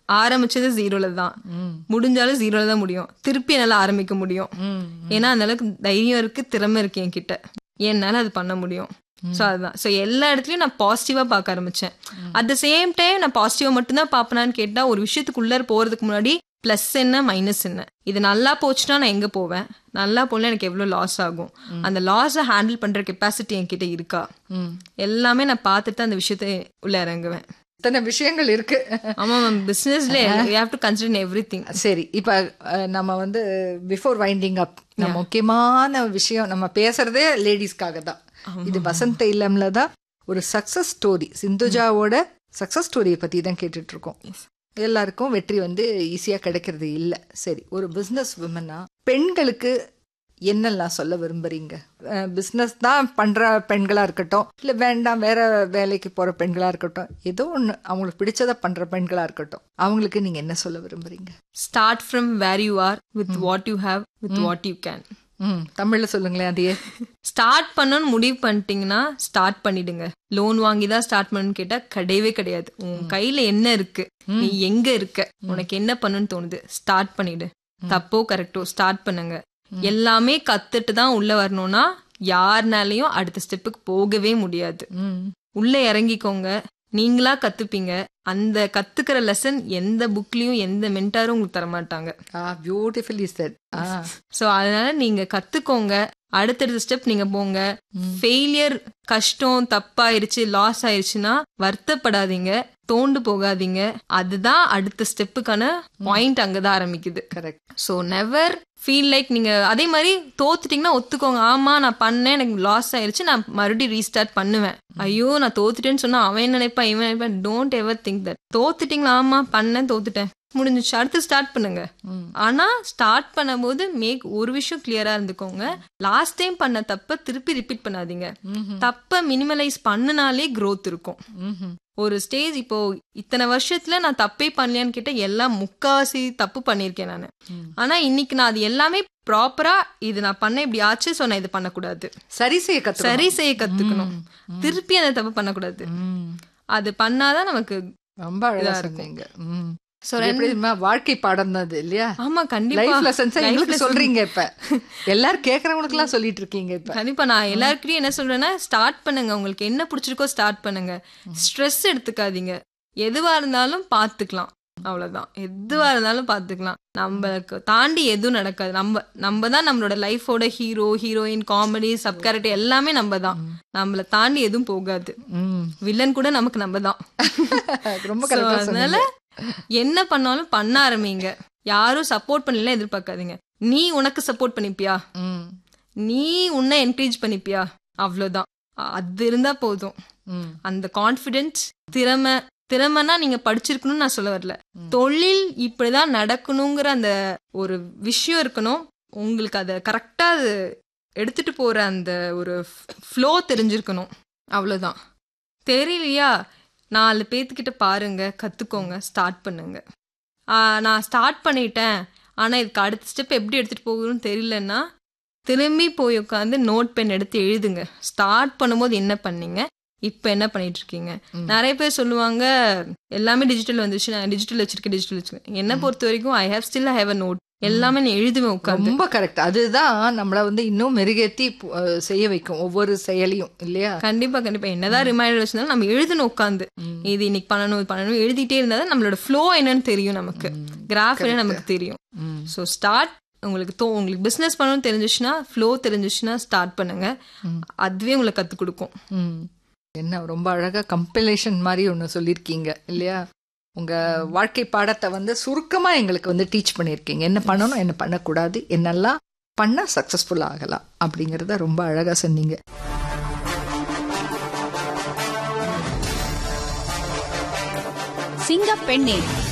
ஆரம்பிச்சது ஜீரோல தான் முடிஞ்சாலும் ஜீரோல தான் முடியும் திருப்பி என்னால ஆரம்பிக்க முடியும் ஏன்னா அந்த அளவுக்கு தைரியம் இருக்கு திறமை இருக்கு என்கிட்ட என்னால அது பண்ண முடியும் ஸோ அதுதான் ஸோ எல்லா இடத்துலயும் நான் பாசிட்டிவா பார்க்க ஆரம்பிச்சேன் அட் த சேம் டைம் நான் பாசிட்டிவா மட்டும்தான் பார்ப்பேனான்னு கேட்டா ஒரு விஷயத்துக்குள்ள போறதுக்கு முன்னாடி ப்ளஸ் என்ன மைனஸ் என்ன இது நல்லா போச்சுன்னா நான் எங்க போவேன் நல்லா போல எனக்கு எவ்வளவு லாஸ் ஆகும் அந்த லாஸை ஹேண்டில் பண்ற கெப்பாசிட்டி என்கிட்ட இருக்கா எல்லாமே நான் பார்த்துட்டு அந்த விஷயத்தை உள்ள இறங்குவேன் இத்தனை விஷயங்கள் இருக்கு ஆமா மேம் பிசினஸ்ல you have to consider everything சரி இப்ப அஹ், நம்ம வந்து பிஃபோர் வைண்டிங் அப் நம்ம முக்கியமான விஷயம் நம்ம பேசுறதே லேடிஸ்க்காக தான் இது வசந்த இல்லம்ல தான் ஒரு சக்சஸ் ஸ்டோரி சிந்துஜாவோட சக்சஸ் ஸ்டோரியை பத்தி தான் கேட்டுட்டு இருக்கோம் எல்லாருக்கும் வெற்றி வந்து ஈஸியா கிடைக்கிறது இல்ல சரி ஒரு பிசினஸ் விமனா பெண்களுக்கு என்னெல்லாம் சொல்ல விரும்புறீங்க பிஸ்னஸ் தான் பண்ற பெண்களா இருக்கட்டும் இல்ல வேண்டாம் வேற வேலைக்கு போற பெண்களா இருக்கட்டும் ஏதோ ஒண்ணு அவங்களுக்கு பிடிச்சதை பண்ற பெண்களா இருக்கட்டும் அவங்களுக்கு நீங்க என்ன சொல்ல விரும்புறீங்க start from where you are with what you have with what you can ம் தமிழ்ல சொல்லுங்களேன் அதையே ஸ்டார்ட் பண்ணணும்னு முடிவு பண்ணிட்டீங்கன்னா ஸ்டார்ட் பண்ணிடுங்க லோன் வாங்கி தான் ஸ்டார்ட் பண்ணணும்னு கேட்டா கிடையவே கிடையாது உன் கையில என்ன இருக்கு நீ எங்க இருக்க உனக்கு என்ன பண்ணணும்னு தோணுது ஸ்டார்ட் பண்ணிடு தப்போ கரெக்டோ ஸ்டார்ட் பண்ணுங்க எல்லாமே கத்துட்டு தான் உள்ள வரணும்னா யாருனாலையும் அடுத்த ஸ்டெப்புக்கு போகவே முடியாது ம் உள்ள இறங்கிக்கோங்க நீங்களா கத்துப்பீங்க அந்த கத்துக்கிற லெசன் எந்த புக்லயும் எந்த மென்டாரும் உங்களுக்கு தர மாட்டாங்க ஆ பியூட்டிஃபுல்லி செட் ஆ சோ அதனால நீங்க கத்துக்கோங்க அடுத்தடுத்த ஸ்டெப் நீங்க போங்க ஃபெயிலியர் கஷ்டம் தப்பாயிருச்சு லாஸ் ஆயிருச்சுன்னா வருத்தப்படாதீங்க தோண்டு போகாதீங்க அதுதான் அடுத்த ஸ்டெப்புக்கான பாயிண்ட் அங்கதான் ஆரம்பிக்குது correct so never feel like நீங்க அதே மாதிரி தோத்துட்டீங்கன்னா ஒத்துக்கோங்க ஆமா நான் பண்ணேன் எனக்கு லாஸ் ஆயிருச்சு நான் மறுபடியும் ரீஸ்டார்ட் பண்ணுவேன் ஐயோ நான் தோத்துட்டேன்னு சொன்னா அவன் என்ன நினைப்பான் இவன் நினைப்பான் டோன்ட் எவர் திங்க் தட் தோத்துட்டீங்களா ஆமா பண்ணேன் தோத்துட்டேன் முடிஞ்சிச்சு அடுத்து ஸ்டார்ட் பண்ணுங்க ஆனா ஸ்டார்ட் பண்ணும்போது மேக் ஒரு விஷயம் கிளியரா இருந்துக்கோங்க லாஸ்ட் டைம் பண்ண தப்ப திருப்பி ரிப்பீட் பண்ணாதீங்க தப்ப மினிமலைஸ் பண்ணுனாலே growth இருக்கும் ஒரு ஸ்டேஜ் இப்போ இத்தனை வருஷத்துல நான் தப்பே பண்ணலையான்னு கேட்ட எல்லாம் முக்காவாசி தப்பு பண்ணியிருக்கேன் நான் ஆனா இன்னைக்கு நான் அது எல்லாமே ப்ராப்பரா இது நான் பண்ண இப்படி ஆச்சு சோ நான் இது பண்ணக்கூடாது சரி செய்ய கத்து சரி செய்ய கத்துக்கணும் திருப்பி அந்த தப்பு பண்ணக்கூடாது அது பண்ணாதான் நமக்கு ரொம்ப அழகா சொன்னீங்க ம். So, இது எப்படி தெரியுமா? வாழ்க்கை பாடம் தான் அது இல்லையா ஆமா கண்டிப்பா லைஃப் லெசன்ஸ் Life எங்களுக்கு lesson. சொல்றீங்க இப்ப எல்லாரும் கேக்குறவங்களுக்கு எல்லாம் சொல்லிட்டு இருக்கீங்க இப்ப கண்டிப்பா நான் எல்லாருக்கிட்டையும் என்ன சொல்றேன்னா ஸ்டார்ட் பண்ணுங்க உங்களுக்கு என்ன பிடிச்சிருக்கோ ஸ்டார்ட் பண்ணுங்க ஸ்ட்ரெஸ் எடுத்துக்காதீங்க எதுவா இருந்தாலும் பாத்துக்கலாம் அவ்வளவுதான் எதுவா இருந்தாலும் பாத்துக்கலாம் நம்மளுக்கு தாண்டி எதுவும் நடக்காது நம்ம நம்ம தான் நம்மளோட லைஃபோட hero heroine comedy sub character எல்லாமே நம்ம தான் நம்மள தாண்டி எதுவும் போகாது ம். வில்லன் கூட நமக்கு நம்ம தான் ரொம்ப So, கரெக்டா அதனால சொன்னீங்க என்ன பண்ணாலும் பண்ண ஆரம்பிங்க யாரும் சப்போர்ட் பண்ணலாம் எதிர்பார்க்காதீங்க நீ உனக்கு சப்போர்ட் பண்ணிப்பியா ம். நீ உன்னை என்கரேஜ் பண்ணிப்பியா அவ்வளவுதான் அ- அது இருந்தா போதும் ம். அந்த கான்ஃபிடென்ஸ் திறமை திறமைனா நீங்க படிச்சிருக்கணும்னு நான் சொல்ல வரல தொழில் இப்படிதான் நடக்கணுங்கிற அந்த ஒரு விஷயம் இருக்கணும் உங்களுக்கு அதை கரெக்டா அது எடுத்துட்டு போற அந்த ஒரு ஃப்ளோ தெரிஞ்சிருக்கணும் அவ்வளவுதான் தெரியலையா நாலு பேத்துக்கிட்ட பாருங்க கத்துக்கோங்க ஸ்டார்ட் பண்ணுங்க ஆ, நான் ஸ்டார்ட் பண்ணிட்டேன் ஆனா இதுக்கு அடுத்த ஸ்டெப் எப்படி எடுத்துட்டு போகணும்னு தெரியலன்னா திரும்பி போய் உட்காந்து நோட் பென் எடுத்து எழுதுங்க ஸ்டார்ட் பண்ணும்போது என்ன பண்ணீங்க இப்போ என்ன பண்ணிட்டு இருக்கீங்க நிறைய பேர் சொல்லுவாங்க எல்லாமே டிஜிட்டல் வந்துச்சு நான் டிஜிட்டல் வச்சிருக்கேன் டிஜிட்டல் வச்சிருக்கேன் என்ன பொறுத்த வரைக்கும் I have still have a note எல்லாமே நான் எழுதுவேன் உட்காந்து ரொம்ப கரெக்ட் அதுதான் நம்மள வந்து இன்னும் மெருகேத்தி பு- அஹ் செய்ய வைக்கும் ஒவ்வொரு செயலியும் இல்லையா கண்டிப்பா கண்டிப்பா என்னதான் ரிமைண்டர் வச்சிருந்தாலும் நம்ம எழுதணும் உட்காந்து இது இன்னைக்கு பண்ணணும் இது பண்ணணும் எழுதிட்டே இருந்தா தான் நம்மளோட ஃப்ளோ என்னன்னு தெரியும் நமக்கு கிராஃப் என்ன நமக்கு தெரியும் ம். ஸோ ஸ்டார்ட் உங்களுக்கு தோ உங்களுக்கு பிஸ்னஸ் பண்ணணும்னு தெரிஞ்சிச்சுன்னா ஃப்ளோ தெரிஞ்சிச்சுன்னா ஸ்டார்ட் பண்ணுங்க அதுவே உங்களுக்கு கற்றுக் கொடுக்கும் ம். என்ன ரொம்ப அழகா கம்பைலேஷன் மாதிரி ஒன்று சொல்லியிருக்கீங்க இல்லையா உங்க வாழ்க்கை பாடத்தை வந்து சுருக்கமா எங்களுக்கு வந்து டீச் பண்ணியிருக்கீங்க என்ன பண்ணணும் என்ன பண்ணக்கூடாது என்னெல்லாம் பண்ணா சக்சஸ்ஃபுல் ஆகலாம் அப்படிங்கறத ரொம்ப அழகா சொன்னீங்க சிங்கப்பெண்ணே